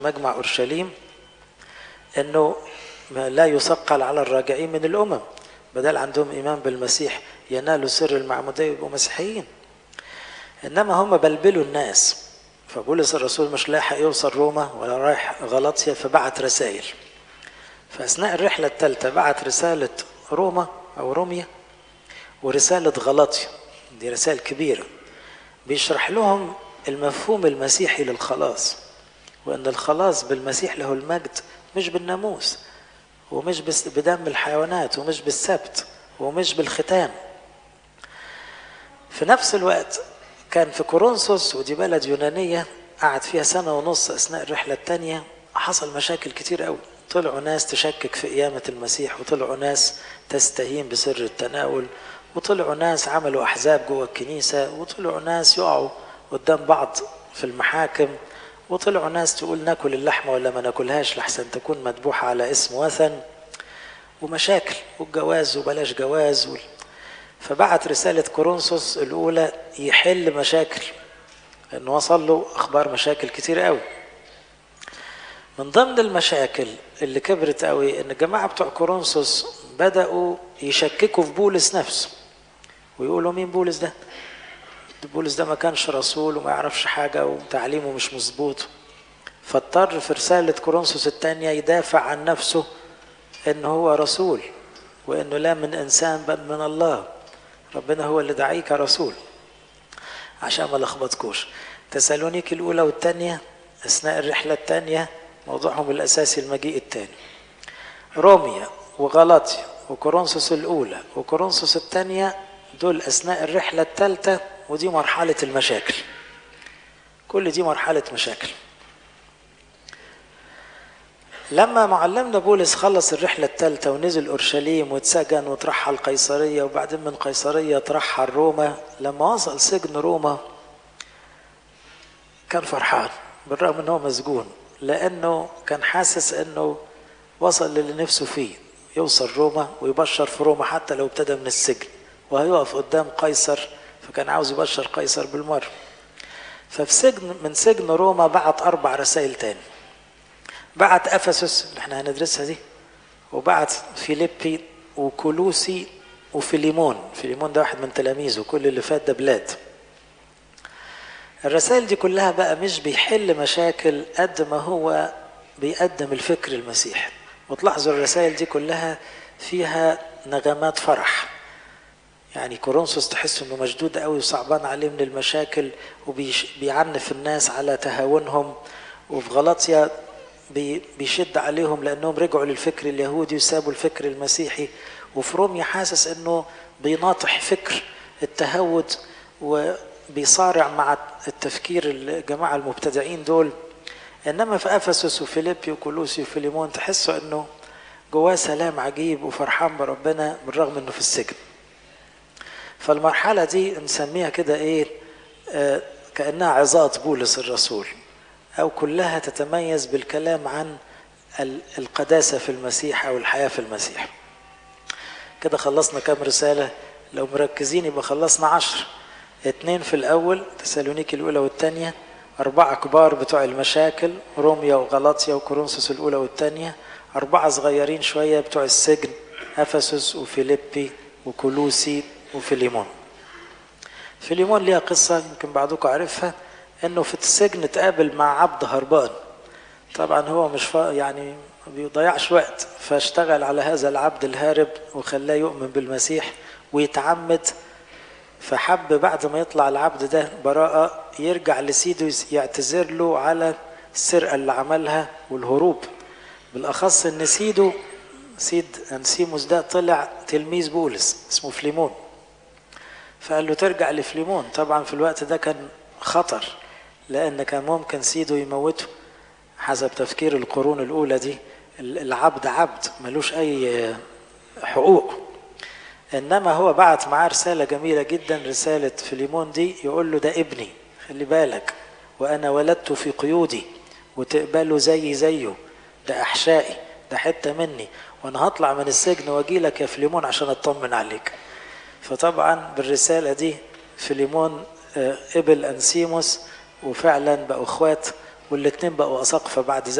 مجمع اورشليم انه لا يثقل على الراجعين من الامم بدل عندهم ايمان بالمسيح ينالوا سر المعموديه ويبقوا مسيحيين انما هم بلبلوا الناس فبولس الرسول مش لاحق يوصل روما ولا رايح غلطيا فبعت رسائل فاثناء الرحله الثالثه بعت رساله روما او روميا ورساله غلطيا دي رسائل كبيره بيشرح لهم المفهوم المسيحي للخلاص وان الخلاص بالمسيح له المجد مش بالناموس ومش بدم الحيوانات ومش بالسبت ومش بالختان في نفس الوقت كان في كورنثوس ودي بلد يونانية قعد فيها سنة ونص أثناء الرحلة الثانية حصل مشاكل كتير قوي طلعوا ناس تشكك في قيامة المسيح وطلعوا ناس تستهين بسر التناول وطلعوا ناس عملوا أحزاب جوه الكنيسة وطلعوا ناس يقعوا قدام بعض في المحاكم وطلعوا ناس تقول ناكل اللحمة ولا ما ناكلهاش لحسن تكون مذبوحة على اسم وثن ومشاكل والجواز وبلاش جواز وال... فبعت رسالة كورنثوس الأولى يحل مشاكل لأنه وصل له أخبار مشاكل كتير قوي من ضمن المشاكل اللي كبرت قوي إن الجماعة بتوع كورنثوس بدأوا يشككوا في بولس نفسه ويقولوا مين بولس ده؟ بولس ده ما كانش رسول وما يعرفش حاجة وتعليمه مش مظبوط فاضطر في رسالة كورنثوس الثانية يدافع عن نفسه إن هو رسول وإنه لا من إنسان بل من الله ربنا هو اللي دعيك رسول عشان ما لخبطكوش تسالونيك الأولى والثانية أثناء الرحلة الثانية موضوعهم الأساسي المجيء الثاني روميا وغلاطيا وكورنثوس الأولى وكورنثوس الثانية دول أثناء الرحلة الثالثة ودي مرحلة المشاكل كل دي مرحلة مشاكل لما معلمنا بولس خلص الرحلة الثالثة ونزل أورشليم واتسجن وترحل قيصرية وبعدين من قيصرية ترحل روما لما وصل سجن روما كان فرحان بالرغم ان هو مسجون لانه كان حاسس انه وصل للي نفسه فيه يوصل روما ويبشر في روما حتى لو ابتدى من السجن وهيقف قدام قيصر فكان عاوز يبشر قيصر بالمرة ففي سجن من سجن روما بعت أربع رسائل تاني بعت أفسس اللي احنا هندرسها دي وبعت فيليبي وكولوسي وفيليمون فيليمون ده واحد من تلاميذه كل اللي فات ده بلاد الرسائل دي كلها بقى مش بيحل مشاكل قد ما هو بيقدم الفكر المسيحي وتلاحظوا الرسائل دي كلها فيها نغمات فرح يعني كورنثوس تحس انه مشدود قوي وصعبان عليه من المشاكل وبيعنف الناس على تهاونهم وفي غلطيا بيشد عليهم لانهم رجعوا للفكر اليهودي وسابوا الفكر المسيحي وفي روميا حاسس انه بيناطح فكر التهود وبيصارع مع التفكير الجماعه المبتدعين دول انما في افسس وفيليبي وكولوسي وفيليمون تحسوا انه جواه سلام عجيب وفرحان بربنا بالرغم انه في السجن فالمرحلة دي نسميها كده ايه آه كأنها عظات بولس الرسول أو كلها تتميز بالكلام عن القداسة في المسيح أو الحياة في المسيح كده خلصنا كام رسالة لو مركزين يبقى خلصنا عشر اتنين في الأول تسالونيك الأولى والثانية أربعة كبار بتوع المشاكل روميا وغلاطيا وكورنثوس الأولى والثانية أربعة صغيرين شوية بتوع السجن أفسس وفيليبي وكولوسي وفيليمون فيليمون ليها قصة يمكن بعضكم عارفها انه في السجن اتقابل مع عبد هربان طبعا هو مش فا يعني ما بيضيعش وقت فاشتغل على هذا العبد الهارب وخلاه يؤمن بالمسيح ويتعمد فحب بعد ما يطلع العبد ده براءة يرجع لسيده يعتذر له على السرقة اللي عملها والهروب بالأخص إن سيده سيد أنسيموس ده طلع تلميذ بولس اسمه فليمون فقال له ترجع لفليمون طبعا في الوقت ده كان خطر لأن كان ممكن سيده يموته حسب تفكير القرون الأولى دي العبد عبد ملوش أي حقوق إنما هو بعت معاه رسالة جميلة جدا رسالة فليمون دي يقول له ده ابني خلي بالك وأنا ولدته في قيودي وتقبله زي زيه ده أحشائي ده حتة مني وأنا هطلع من السجن وأجي لك يا فليمون عشان أطمن عليك فطبعا بالرسالة دي فيليمون قبل أنسيموس وفعلا بقوا اخوات والاتنين بقوا أساقفة بعد